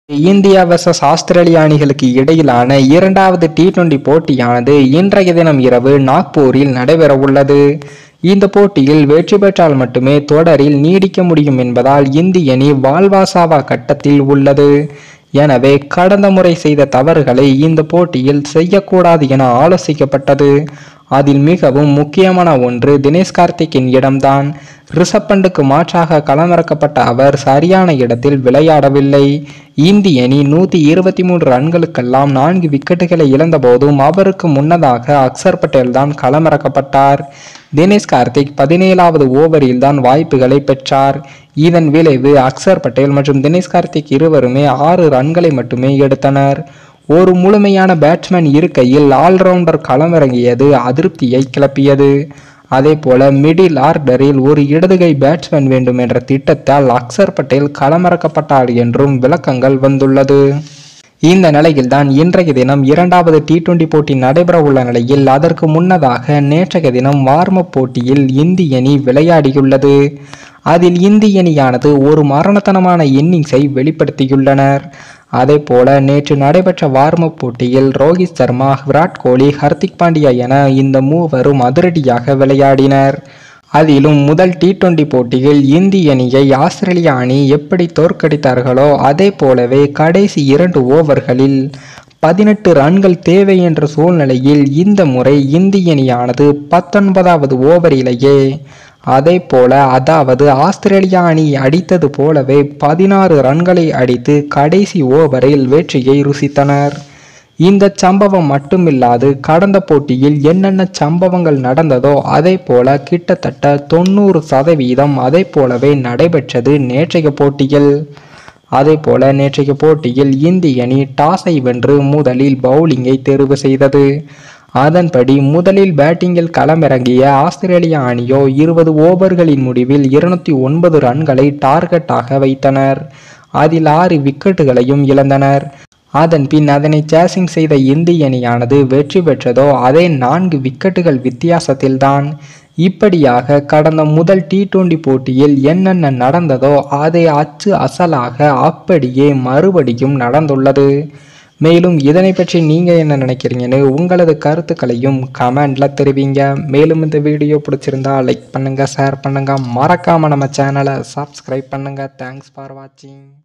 India versus Australia அணிகளுக்கு இடையிலான இரண்டாவது டி டுவெண்டி போட்டியானது இன்றைய தினம் இரவு நாக்பூரில் நடைபெறவுள்ளது இந்த போட்டியில் வெற்றி பெற்றால் மட்டுமே தொடரில் நீடிக்க முடியும் என்பதால் இந்திய அணி வால்வாசாவா கட்டத்தில் உள்ளது எனவே கடந்த முறை செய்த தவறுகளை இந்த போட்டியில் செய்யக்கூடாது என ஆலோசிக்கப்பட்டது அதில் மிகவும் முக்கியமான ஒன்று தினேஷ் கார்த்திக்கின் இடம்தான் ரிஷப் பண்டுக்கு மாற்றாக களமிறக்கப்பட்ட அவர் சரியான இடத்தில் விளையாடவில்லை இந்திய அணி நூற்றி இருபத்தி மூன்று ரன்களுக்கெல்லாம் நான்கு விக்கெட்டுகளை இழந்தபோதும் அவருக்கு முன்னதாக அக்சர் பட்டேல் தான் களமிறக்கப்பட்டார் தினேஷ் கார்த்திக் பதினேழாவது ஓவரில் தான் வாய்ப்புகளை பெற்றார் இதன் விளைவு அக்சர் பட்டேல் மற்றும் தினேஷ் கார்த்திக் இருவருமே ஆறு ரன்களை மட்டுமே எடுத்தனர் ஒரு முழுமையான பேட்ஸ்மேன் இருக்கையில் ஆல்ரவுண்டர் களமிறங்கியது அதிருப்தியை கிளப்பியது அதே போல மிடில் ஆர்டரில் ஒரு இடதுகை பேட்ஸ்மேன் வேண்டும் என்ற திட்டத்தால் அக்சர் பட்டேல் களமிறக்கப்பட்டார் என்றும் விளக்கங்கள் வந்துள்ளது இந்த நிலையில்தான் இன்றைய தினம் இரண்டாவது டி டுவெண்டி போட்டி நடைபெற உள்ள நிலையில் அதற்கு முன்னதாக நேற்றைய தினம் வார்மப் போட்டியில் இந்திய அணி விளையாடியுள்ளது அதில் இந்திய அணியானது ஒரு மரணத்தனமான இன்னிங்ஸை வெளிப்படுத்தியுள்ளனர் அதே போல நேற்று நடைபெற்ற வார்மப் போட்டியில் ரோஹித் சர்மா விராட் கோலி ஹர்திக் பாண்டியா என இந்த மூவரும் அதிரடியாக விளையாடினர் அதிலும் முதல் டி டுவெண்டி போட்டியில் இந்திய அணியை ஆஸ்திரேலியா அணி எப்படி தோற்கடித்தார்களோ அதே போலவே கடைசி இரண்டு ஓவர்களில் பதினெட்டு ரன்கள் தேவை என்ற சூழ்நிலையில் இந்த முறை இந்திய அணியானது பத்தொன்பதாவது ஓவரிலேயே அதே போல அதாவது ஆஸ்திரேலியா அணி அடித்தது போலவே பதினாறு ரன்களை அடித்து கடைசி ஓவரில் வெற்றியை ருசித்தனர் இந்த சம்பவம் மட்டுமில்லாது கடந்த போட்டியில் என்னென்ன சம்பவங்கள் நடந்ததோ அதே போல கிட்டத்தட்ட தொண்ணூறு சதவீதம் அதே போலவே நடைபெற்றது நேற்றைய போட்டியில் அதே போல நேற்றைய போட்டியில் இந்திய அணி டாஸை வென்று முதலில் பவுலிங்கை தேர்வு செய்தது அதன்படி முதலில் பேட்டிங்கில் களமிறங்கிய ஆஸ்திரேலியா அணியோ இருபது ஓவர்களின் முடிவில் இருநூத்தி ஒன்பது ரன்களை டார்கெட்டாக வைத்தனர் அதில் ஆறு விக்கெட்டுகளையும் இழந்தனர் அதன் பின் அதனை சேசிங் செய்த இந்திய அணியானது வெற்றி பெற்றதோ அதே நான்கு விக்கெட்டுகள் வித்தியாசத்தில்தான் இப்படியாக கடந்த முதல் டி டுவெண்டி போட்டியில் என்னென்ன நடந்ததோ அதை அச்சு அசலாக அப்படியே மறுபடியும் நடந்துள்ளது மேலும் இதனை பற்றி நீங்கள் என்ன நினைக்கிறீங்கன்னு உங்களது கருத்துக்களையும் கமெண்ட்ல தெரிவிங்க மேலும் இந்த வீடியோ பிடிச்சிருந்தா லைக் பண்ணுங்க ஷேர் பண்ணுங்க மறக்காம நம்ம சேனலை சப்ஸ்கிரைப் பண்ணுங்க தேங்க்ஸ் ஃபார் வாட்சிங்